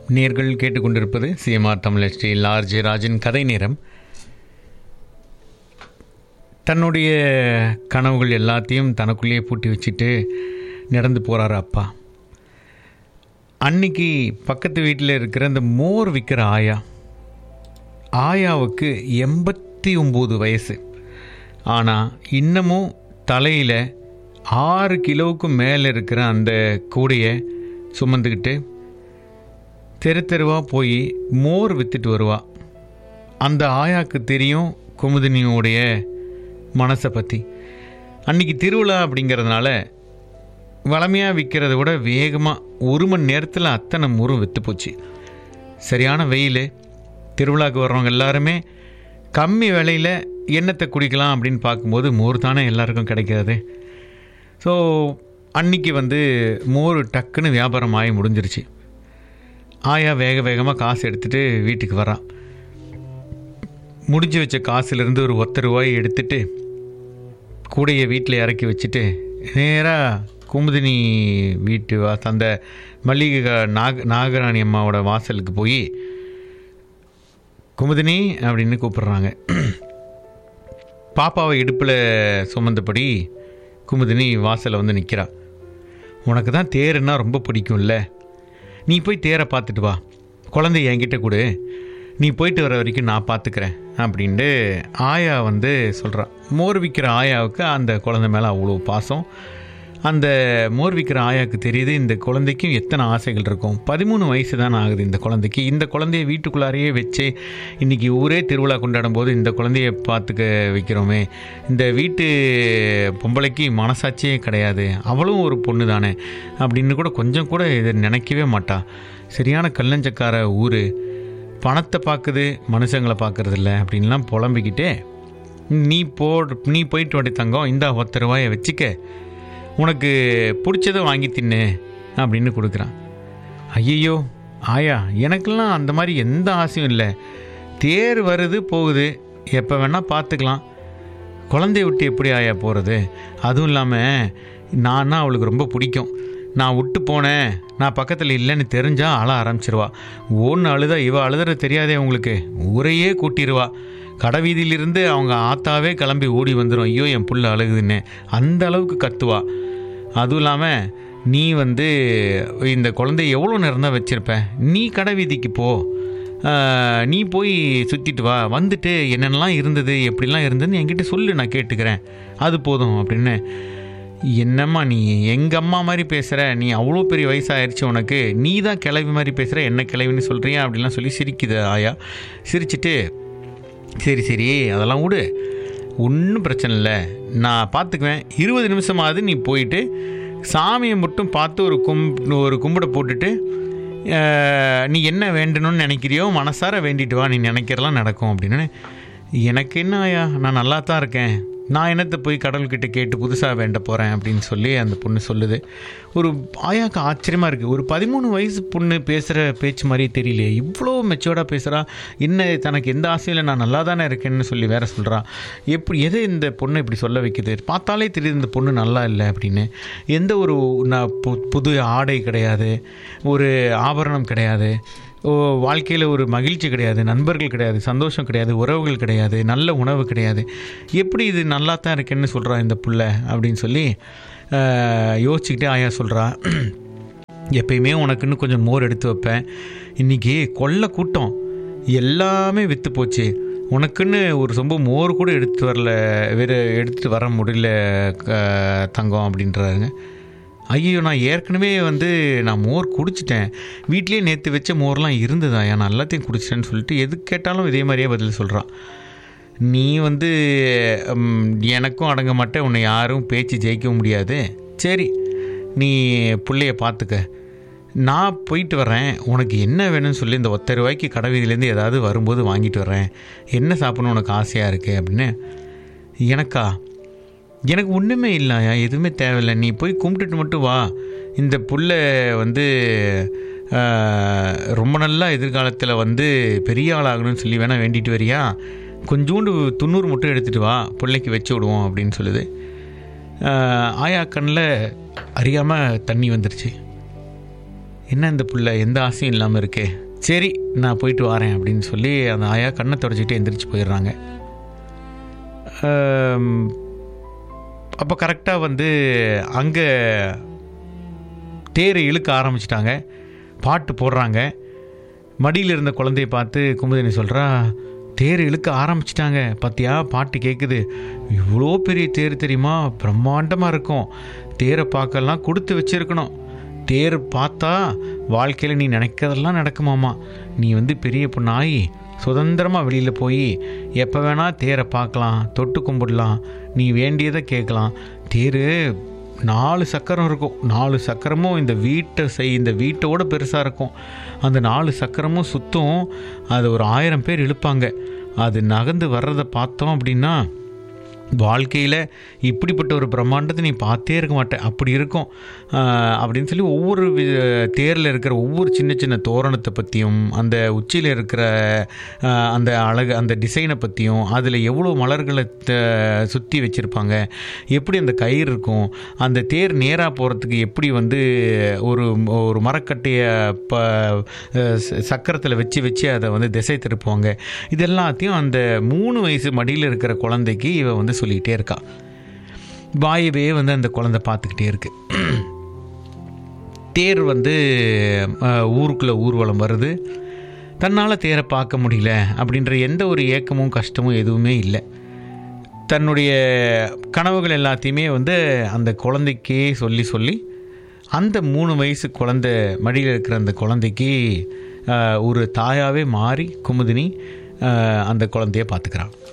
நேர்கள் கேட்டுக்கொண்டிருப்பது சிஎம்ஆர் தமிழ் ஸ்ரீ லார்ஜ் ராஜன் கதை நேரம் தன்னுடைய கனவுகள் எல்லாத்தையும் தனக்குள்ளேயே பூட்டி வச்சுட்டு நடந்து போகிறாரு அப்பா அன்னைக்கு பக்கத்து வீட்டில் இருக்கிற அந்த மோர் விற்கிற ஆயா ஆயாவுக்கு எண்பத்தி ஒம்பது வயசு ஆனால் இன்னமும் தலையில் ஆறு கிலோவுக்கு மேலே இருக்கிற அந்த கூடையை சுமந்துக்கிட்டு தெரு தெருவாக போய் மோர் விற்றுட்டு வருவா அந்த ஆயாக்கு தெரியும் குமுதினியோடைய மனசை பற்றி அன்றைக்கி திருவிழா அப்படிங்கிறதுனால வளமையாக விற்கிறத விட வேகமாக ஒரு மணி நேரத்தில் அத்தனை மோரும் விற்று போச்சு சரியான வெயில் திருவிழாவுக்கு வர்றவங்க எல்லாருமே கம்மி விலையில் எண்ணத்தை குடிக்கலாம் அப்படின்னு பார்க்கும்போது மோர் தானே எல்லாருக்கும் கிடைக்காது ஸோ அன்னைக்கு வந்து மோர் டக்குன்னு வியாபாரம் ஆகி முடிஞ்சிருச்சு ஆயா வேக வேகமாக காசு எடுத்துகிட்டு வீட்டுக்கு வரான் முடிஞ்சு வச்ச காசுலேருந்து ஒரு ஒத்த ரூபாய் எடுத்துட்டு கூடையை வீட்டில் இறக்கி வச்சுட்டு நேராக குமுதினி வீட்டு வா அந்த மல்லிகை க- நாக நாகராணி அம்மாவோட வாசலுக்கு போய் குமுதினி அப்படின்னு கூப்பிடுறாங்க பாப்பாவை இடுப்பில் சுமந்தபடி குமுதினி வாசலில் வந்து நிற்கிறா உனக்கு தான் தேருன்னா ரொம்ப பிடிக்கும்ல நீ போய் தேரை பார்த்துட்டு வா குழந்தைய என்கிட்ட கொடு நீ போயிட்டு வர வரைக்கும் நான் பார்த்துக்கிறேன் அப்படின்ட்டு ஆயா வந்து சொல்கிறா மோர் விற்கிற ஆயாவுக்கு அந்த குழந்தை மேலே அவ்வளோ பாசம் அந்த மோர் விற்கிற ஆயாவுக்கு தெரியுது இந்த குழந்தைக்கும் எத்தனை ஆசைகள் இருக்கும் பதிமூணு வயசு தான் ஆகுது இந்த குழந்தைக்கு இந்த குழந்தைய வீட்டுக்குள்ளாரையே வச்சு இன்றைக்கி ஊரே திருவிழா கொண்டாடும் போது இந்த குழந்தைய பார்த்துக்க வைக்கிறோமே இந்த வீட்டு பொம்பளைக்கு மனசாட்சியே கிடையாது அவளும் ஒரு பொண்ணு தானே அப்படின்னு கூட கொஞ்சம் கூட இதை நினைக்கவே மாட்டா சரியான கல்லஞ்சக்கார ஊர் பணத்தை பார்க்குது மனுஷங்களை பார்க்கறது இல்ல அப்படின்லாம் புலம்பிக்கிட்டே நீ போ நீ போயிட்டு வாடி தங்கம் இந்த ஒத்த ரூபாயை வச்சுக்க உனக்கு பிடிச்சதை வாங்கி தின்னு அப்படின்னு கொடுக்குறான் ஐயையோ ஆயா எனக்கெல்லாம் அந்த மாதிரி எந்த ஆசையும் இல்லை தேர் வருது போகுது எப்போ வேணால் பார்த்துக்கலாம் குழந்தைய விட்டு எப்படி ஆயா போகிறது அதுவும் இல்லாமல் நான்னா அவளுக்கு ரொம்ப பிடிக்கும் நான் விட்டு போனேன் நான் பக்கத்தில் இல்லைன்னு தெரிஞ்சா அழ ஆரம்பிச்சிருவா ஒன்று அழுதா இவ அழுதுற தெரியாதே உங்களுக்கு ஊரையே கூட்டிடுவா கடை வீதியிலிருந்து அவங்க ஆத்தாவே கிளம்பி ஓடி வந்துடும் ஐயோ என் புள்ள அழுகுதுன்னு அந்த அளவுக்கு கத்துவா அதுவும் இல்லாமல் நீ வந்து இந்த குழந்தைய எவ்வளோ நேரம் தான் வச்சுருப்ப நீ கடை வீதிக்கு போ ஆஹ், நீ போய் சுற்றிட்டு வா வந்துட்டு என்னென்னலாம் இருந்தது எப்படிலாம் இருந்ததுன்னு என்கிட்ட சொல்லு நான் கேட்டுக்கிறேன் அது போதும் அப்படின்னு என்னம்மா நீ எங்கள் அம்மா மாதிரி பேசுகிற நீ அவ்வளோ பெரிய வயசாயிருச்சு உனக்கு நீ தான் கிளவி மாதிரி பேசுகிற என்ன கிளவின்னு சொல்கிறியா அப்படிலாம் சொல்லி சிரிக்குது ஆயா சிரிச்சிட்டு சரி சரி அதெல்லாம் விடு ஒன்றும் பிரச்சனை இல்லை நான் பார்த்துக்குவேன் இருபது நிமிஷமாவது நீ போயிட்டு சாமியை மட்டும் பார்த்து ஒரு கும் ஒரு கும்பிட போட்டுட்டு அஹ், நீ என்ன வேண்டணும்னு நினைக்கிறியோ மனசார வேண்டிட்டு வா நீ நினைக்கிறலாம் நடக்கும் அப்படின்னு எனக்கு என்ன ஆயா நான் நல்லா தான் இருக்கேன் நான் என்னத்தை போய் கடவுள்கிட்ட கேட்டு புதுசாக வேண்ட போகிறேன் அப்படின்னு சொல்லி அந்த பொண்ணு சொல்லுது ஒரு ஆயாக்கு ஆச்சரியமாக இருக்குது ஒரு பதிமூணு வயசு பொண்ணு பேசுகிற பேச்சு மாதிரி தெரியலையே இவ்வளோ மெச்சோர்டாக பேசுகிறா என்ன தனக்கு எந்த ஆசையில் நான் நல்லா தானே இருக்கேன்னு சொல்லி வேற சொல்கிறா எப்படி எது இந்த பொண்ணை இப்படி சொல்ல வைக்குது பார்த்தாலே தெரியுது இந்த பொண்ணு நல்லா இல்லை அப்படின்னு எந்த ஒரு நான் பு- புது ஆடை கிடையாது ஒரு ஆபரணம் கிடையாது ஓ வாழ்க்கையில் ஒரு மகிழ்ச்சி கிடையாது நண்பர்கள் கிடையாது சந்தோஷம் கிடையாது உறவுகள் கிடையாது நல்ல உணவு கிடையாது எப்படி இது நல்லா தான் இருக்கேன்னு சொல்கிறா இந்த புள்ள அப்படின்னு சொல்லி ஆஹ், யோசிச்சுக்கிட்டே ஆயா சொல்கிறா எப்பயுமே உனக்குன்னு கொஞ்சம் மோர் எடுத்து வைப்பேன் இன்றைக்கி கொல்ல கூட்டம் எல்லாமே விற்று போச்சு உனக்குன்னு ஒரு சொம்பு மோர் கூட எடுத்து வரல வேறு எடுத்துகிட்டு வர முடியல க- தங்கம் அப்படின்றாருங்க ஐயோ நான் ஏற்கனவே வந்து நான் மோர் குடிச்சிட்டேன் வீட்லேயே நேற்று வச்ச மோர்லாம் இருந்ததாயா நான் எல்லாத்தையும் குடிச்சிட்டேன்னு சொல்லிட்டு எது கேட்டாலும் இதே மாதிரியே பதில் சொல்கிறான் நீ வந்து ம், எனக்கும் அடங்க மாட்டேன் உன்னை யாரும் பேச்சு ஜெயிக்கவும் முடியாது சரி நீ பிள்ளைய பார்த்துக்க நான் போயிட்டு வரேன் உனக்கு என்ன வேணும்னு சொல்லி இந்த ஒத்த ரூபாய்க்கு கடை வீதியிலேருந்து ஏதாவது வரும்போது வாங்கிட்டு வரேன் என்ன சாப்பிடணும் உனக்கு ஆசையாக இருக்குது அப்படின்னு எனக்கா எனக்கு ஒன்றுமே இல்லையா எதுவுமே தேவையில்லை நீ போய் கும்பிட்டுட்டு மட்டும் வா இந்த புள்ள வந்து ஆஹ், ரொம்ப நல்லா எதிர்காலத்தில் வந்து பெரிய ஆளாகணும்னு சொல்லி வேணால் வேண்டிட்டு வரியா கொஞ்சோண்டு துண்ணூறு மட்டும் எடுத்துகிட்டு வா பிள்ளைக்கு வச்சு விடுவோம் அப்படின்னு சொல்லுது ஆஹ், ஆயா கண்ணில் அறியாமல் தண்ணி வந்துருச்சு என்ன இந்த புள்ள எந்த ஆசையும் இல்லாமல் இருக்கே சரி நான் போயிட்டு வரேன் அப்படின்னு சொல்லி அந்த ஆயா கண்ணை தொடச்சிட்டு எந்திரிச்சு போயிடுறாங்க அப்போ கரெக்டாக வந்து அங்கே தேரை இழுக்க ஆரம்பிச்சிட்டாங்க பாட்டு போடுறாங்க மடியில் இருந்த குழந்தைய பார்த்து குமுதினி சொல்கிறா தேர் இழுக்க ஆரம்பிச்சிட்டாங்க பார்த்தியா பாட்டு கேட்குது இவ்வளோ பெரிய தேர் தெரியுமா பிரம்மாண்டமாக இருக்கும் தேரை பார்க்கலாம் கொடுத்து வச்சிருக்கணும் தேர் பார்த்தா வாழ்க்கையில் நீ நினைக்கிறதெல்லாம் நடக்குமாமா நீ வந்து பெரிய பொண்ணாகி சுதந்திரமாக வெளியில் போய் எப்போ வேணால் தேரை பார்க்கலாம் தொட்டு கும்பிடலாம் நீ வேண்டியதை கேட்கலாம் தேர் நாலு சக்கரம் இருக்கும் நாலு சக்கரமும் இந்த வீட்டை செய் இந்த வீட்டோட பெருசாக இருக்கும் அந்த நாலு சக்கரமும் சுற்றும் அது ஒரு ஆயிரம் பேர் இழுப்பாங்க அது நகர்ந்து வர்றதை பார்த்தோம் அப்படின்னா வாழ்க்கையில் இப்படிப்பட்ட ஒரு பிரம்மாண்டத்தை நீ பார்த்தே இருக்க மாட்டேன் அப்படி இருக்கும் ஆஹ் அப்படின்னு சொல்லி ஒவ்வொரு வி- தேரில் இருக்கிற ஒவ்வொரு சின்ன சின்ன தோரணத்தை பற்றியும் அந்த உச்சியில் இருக்கிற ஆஹ் அந்த அழகு அந்த டிசைனை பற்றியும் அதில் எவ்வளோ மலர்களை சுற்றி வச்சுருப்பாங்க எப்படி அந்த கயிறு இருக்கும் அந்த தேர் நேராக போகிறதுக்கு எப்படி வந்து ஒரு ஒரு மரக்கட்டையை ப சக்கரத்தில் வச்சு வச்சு அதை வந்து திசை திருப்புவாங்க இது எல்லாத்தையும் அந்த மூணு வயசு மடியில் இருக்கிற குழந்தைக்கு இவ வந்து சொல்லிகிட்டே இருக்கா வாயவே வந்து அந்த குழந்தை பார்த்துக்கிட்டே இருக்கு தேர் வந்து அஹ், ஊருக்குள்ளே ஊர்வலம் வருது தன்னால் தேரை பார்க்க முடியல அப்படின்ற எந்த ஒரு ஏக்கமும் கஷ்டமும் எதுவுமே இல்லை தன்னுடைய கனவுகள் எல்லாத்தையுமே வந்து அந்த குழந்தைக்கே சொல்லி சொல்லி அந்த மூணு வயசு குழந்தை மடியில் இருக்கிற அந்த குழந்தைக்கு ஆஹ், ஒரு தாயாகவே மாறி குமுதினி ஆஹ், அந்த குழந்தைய பார்த்துக்கிறான்